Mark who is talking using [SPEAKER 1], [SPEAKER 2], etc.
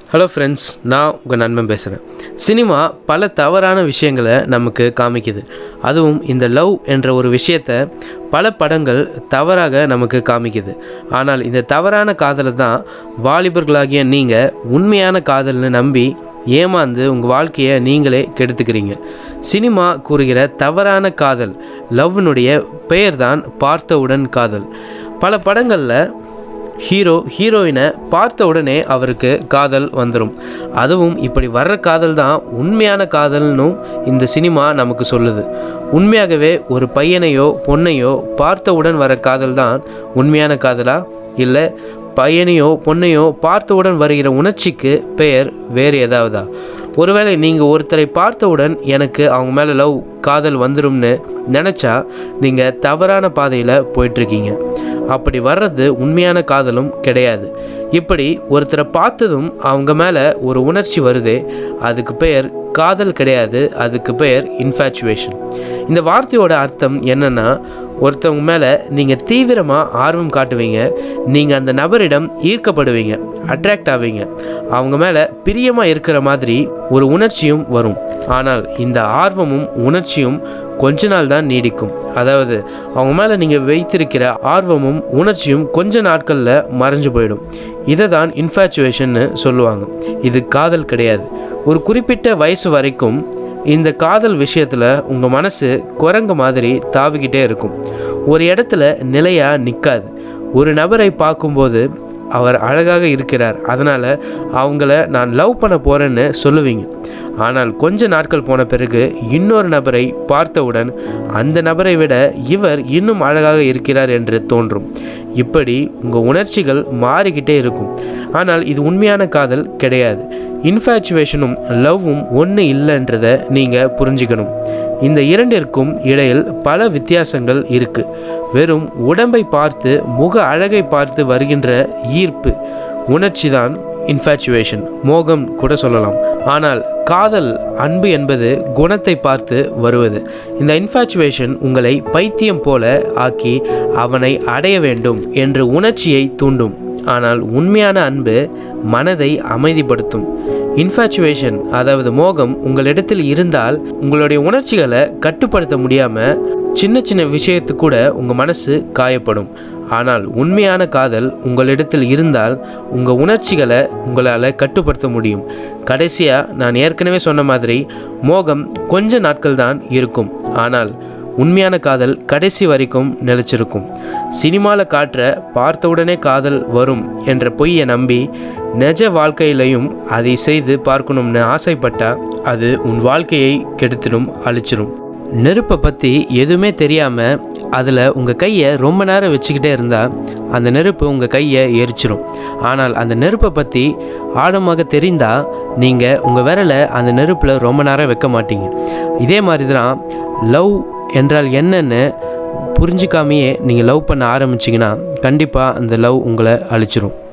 [SPEAKER 1] hello friends நான் உங்கள் நண்பன் பேசுகிறேன் சினிமா பல தவறான விஷயங்களை நமக்கு காமிக்குது அதுவும் இந்த லவ் என்ற ஒரு விஷயத்தை பல படங்கள் தவறாக நமக்கு காமிக்குது ஆனால் இந்த தவறான காதலை தான் வாலிபர்களாகிய நீங்கள் உண்மையான காதல்னு நம்பி ஏமாந்து உங்கள் வாழ்க்கையை நீங்களே கெடுத்துக்கிறீங்க சினிமா கூறுகிற தவறான காதல் லவ்னுடைய பெயர்தான் பார்த்தவுடன் காதல் பல படங்களில் ஹீரோ ஹீரோயினை பார்த்த உடனே அவருக்கு காதல் வந்துடும் அதுவும் இப்படி வர்ற காதல் தான் உண்மையான காதல்னும் இந்த சினிமா நமக்கு சொல்லுது உண்மையாகவே ஒரு பையனையோ பொண்ணையோ பார்த்தவுடன் வர காதல் தான் உண்மையான காதலா இல்லை பையனையோ பொண்ணையோ பார்த்தவுடன் வருகிற உணர்ச்சிக்கு பெயர் வேறு ஏதாவதா ஒருவேளை நீங்கள் ஒருத்தரை பார்த்தவுடன் எனக்கு அவங்க மேலே லவ் காதல் வந்துடும்னு நினச்சா நீங்கள் தவறான பாதையில் போயிட்டுருக்கீங்க அப்படி வர்றது உண்மையான காதலும் கிடையாது இப்படி ஒருத்தரை பார்த்ததும் அவங்க மேலே ஒரு உணர்ச்சி வருதே அதுக்கு பெயர் காதல் கிடையாது அதுக்கு பெயர் இன்ஃபேச்சுவேஷன் இந்த வார்த்தையோட அர்த்தம் என்னென்னா ஒருத்தவங்க மேலே நீங்கள் தீவிரமாக ஆர்வம் காட்டுவீங்க நீங்கள் அந்த நபரிடம் ஈர்க்கப்படுவீங்க அட்ராக்ட் ஆவீங்க அவங்க மேலே பிரியமாக இருக்கிற மாதிரி ஒரு உணர்ச்சியும் வரும் ஆனால் இந்த ஆர்வமும் உணர்ச்சியும் கொஞ்ச நாள் தான் நீடிக்கும் அதாவது அவங்க மேலே நீங்கள் வைத்திருக்கிற ஆர்வமும் உணர்ச்சியும் கொஞ்ச நாட்களில் மறைஞ்சு போயிடும் இதை தான் இன்ஃபேச்சுவேஷன்னு சொல்லுவாங்க இது காதல் கிடையாது ஒரு குறிப்பிட்ட வயசு வரைக்கும் இந்த காதல் விஷயத்தில் உங்கள் மனசு குரங்கு மாதிரி தாவிக்கிட்டே இருக்கும் ஒரு இடத்துல நிலையாக நிற்காது ஒரு நபரை பார்க்கும்போது அவர் அழகாக இருக்கிறார் அதனால் அவங்கள நான் லவ் பண்ண போகிறேன்னு சொல்லுவீங்க ஆனால் கொஞ்ச நாட்கள் போன பிறகு இன்னொரு நபரை பார்த்தவுடன் அந்த நபரை விட இவர் இன்னும் அழகாக இருக்கிறார் என்று தோன்றும் இப்படி உங்கள் உணர்ச்சிகள் மாறிக்கிட்டே இருக்கும் ஆனால் இது உண்மையான காதல் கிடையாது இன்ஃபேச்சுவேஷனும் லவ்வும் ஒன்று இல்லைன்றதை நீங்கள் புரிஞ்சுக்கணும் இந்த இரண்டிற்கும் இடையில் பல வித்தியாசங்கள் இருக்கு வெறும் உடம்பை பார்த்து முக அழகை பார்த்து வருகின்ற ஈர்ப்பு உணர்ச்சி தான் இன்ஃபேச்சுவேஷன் மோகம் கூட சொல்லலாம் ஆனால் காதல் அன்பு என்பது குணத்தை பார்த்து வருவது இந்த இன்ஃபேச்சுவேஷன் உங்களை பைத்தியம் போல ஆக்கி அவனை அடைய வேண்டும் என்ற உணர்ச்சியை தூண்டும் ஆனால் உண்மையான அன்பு மனதை அமைதிப்படுத்தும் இன்ஃபேச்சுவேஷன் அதாவது மோகம் உங்களிடத்தில் இருந்தால் உங்களுடைய உணர்ச்சிகளை கட்டுப்படுத்த முடியாமல் சின்ன சின்ன விஷயத்து கூட உங்கள் மனசு காயப்படும் ஆனால் உண்மையான காதல் உங்களிடத்தில் இருந்தால் உங்கள் உணர்ச்சிகளை உங்களால் கட்டுப்படுத்த முடியும் கடைசியாக நான் ஏற்கனவே சொன்ன மாதிரி மோகம் கொஞ்ச நாட்கள் தான் இருக்கும் ஆனால் உண்மையான காதல் கடைசி வரைக்கும் நிலச்சிருக்கும் சினிமாவில் காட்டுற பார்த்தவுடனே காதல் வரும் என்ற பொய்யை நம்பி நிஜ வாழ்க்கையிலையும் அதை செய்து பார்க்கணும்னு ஆசைப்பட்டா அது உன் வாழ்க்கையை கெடுத்துடும் அழிச்சிடும் நெருப்பை பற்றி எதுவுமே தெரியாமல் அதில் உங்கள் கையை ரொம்ப நேரம் வச்சுக்கிட்டே இருந்தால் அந்த நெருப்பு உங்கள் கையை எரிச்சிரும் ஆனால் அந்த நெருப்பை பற்றி ஆழமாக தெரிந்தால் நீங்கள் உங்கள் விரலை அந்த நெருப்பில் ரொம்ப நேரம் வைக்க மாட்டீங்க இதே மாதிரி தான் லவ் என்றால் என்னன்னு புரிஞ்சிக்காமையே நீங்கள் லவ் பண்ண ஆரம்பிச்சிங்கன்னா கண்டிப்பாக அந்த லவ் உங்களை அழிச்சிரும்